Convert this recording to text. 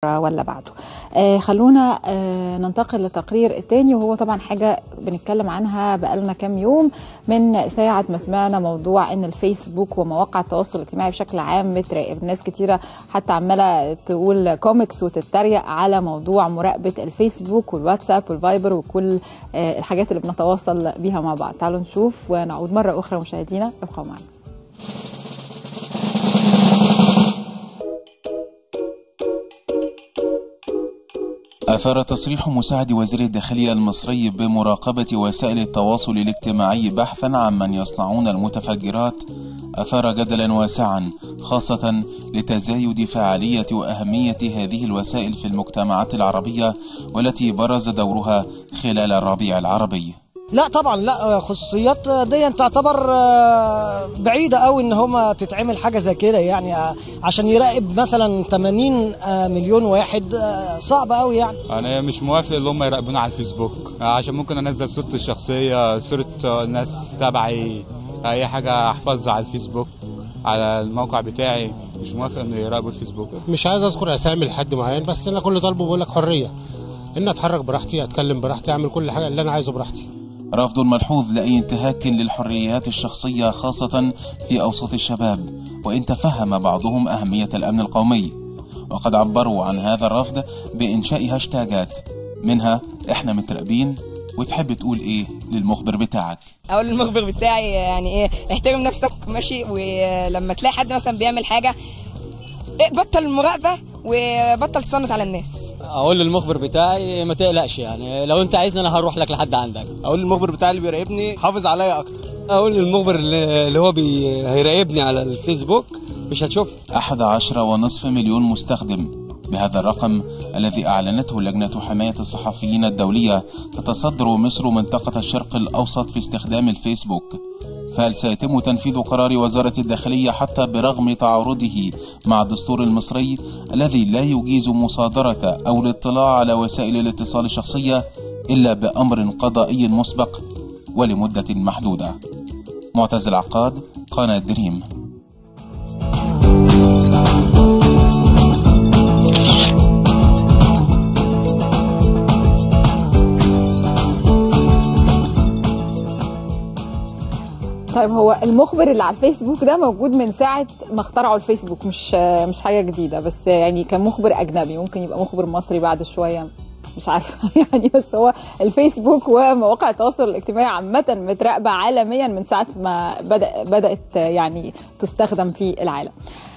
ولا بعده آه خلونا آه ننتقل للتقرير الثاني وهو طبعا حاجه بنتكلم عنها بقالنا كام يوم من ساعه ما سمعنا موضوع ان الفيسبوك ومواقع التواصل الاجتماعي بشكل عام بتراقب ناس كتيره حتى عماله تقول كوميكس وتتريق على موضوع مراقبه الفيسبوك والواتساب والفايبر وكل آه الحاجات اللي بنتواصل بيها مع بعض تعالوا نشوف ونعود مره اخرى مشاهدينا ابقوا معنا أثار تصريح مساعد وزير الداخلية المصري بمراقبة وسائل التواصل الاجتماعي بحثا عن من يصنعون المتفجرات أثار جدلا واسعا خاصة لتزايد فعالية وأهمية هذه الوسائل في المجتمعات العربية والتي برز دورها خلال الربيع العربي لا طبعا لا خصوصيات دي تعتبر بعيده قوي ان هما تتعمل حاجه زي كده يعني عشان يراقب مثلا 80 مليون واحد صعب قوي يعني انا مش موافق ان هم يراقبونا على الفيسبوك عشان ممكن انزل صورتي الشخصيه صوره ناس تبعي اي حاجه احفظها على الفيسبوك على الموقع بتاعي مش موافق انه يراقبوا الفيسبوك مش عايز اذكر اسامي لحد معين بس انا كل طالبه بقول لك حريه ان اتحرك براحتي اتكلم براحتي اعمل كل حاجه اللي انا عايزه براحتي رفض ملحوظ لأي انتهاك للحريات الشخصية خاصة في أوسط الشباب وإن تفهم بعضهم أهمية الأمن القومي وقد عبروا عن هذا الرفض بإنشاء هاشتاجات منها إحنا متراقبين وتحب تقول إيه للمخبر بتاعك أقول للمخبر بتاعي يعني إيه احترم نفسك ماشي ولما تلاقي حد مثلا بيعمل حاجة إيه بطل المراقبة وبطل تصنت على الناس اقول للمخبر بتاعي ما تقلقش يعني لو انت عايزني انا هروح لك لحد عندك اقول للمخبر بتاعي اللي بيراقبني حافظ عليا اكتر اقول للمخبر اللي هو بي... هيراقبني على الفيسبوك مش هتشوفني أحد عشر ونصف مليون مستخدم بهذا الرقم الذي أعلنته لجنة حماية الصحفيين الدولية تتصدر مصر منطقة الشرق الأوسط في استخدام الفيسبوك فهل سيتم تنفيذ قرار وزارة الداخلية حتى برغم تعارضه مع الدستور المصري الذي لا يجيز مصادرة أو الاطلاع على وسائل الاتصال الشخصية إلا بأمر قضائي مسبق ولمدة محدودة معتز العقاد قناة دريم طيب هو المخبر اللي على الفيسبوك ده موجود من ساعه ما اخترعوا الفيسبوك مش مش حاجه جديده بس يعني كان مخبر اجنبي ممكن يبقى مخبر مصري بعد شويه مش عارفه يعني بس هو الفيسبوك ومواقع التواصل الاجتماعي عامه متراقبه عالميا من ساعه ما بدا بدات يعني تستخدم في العالم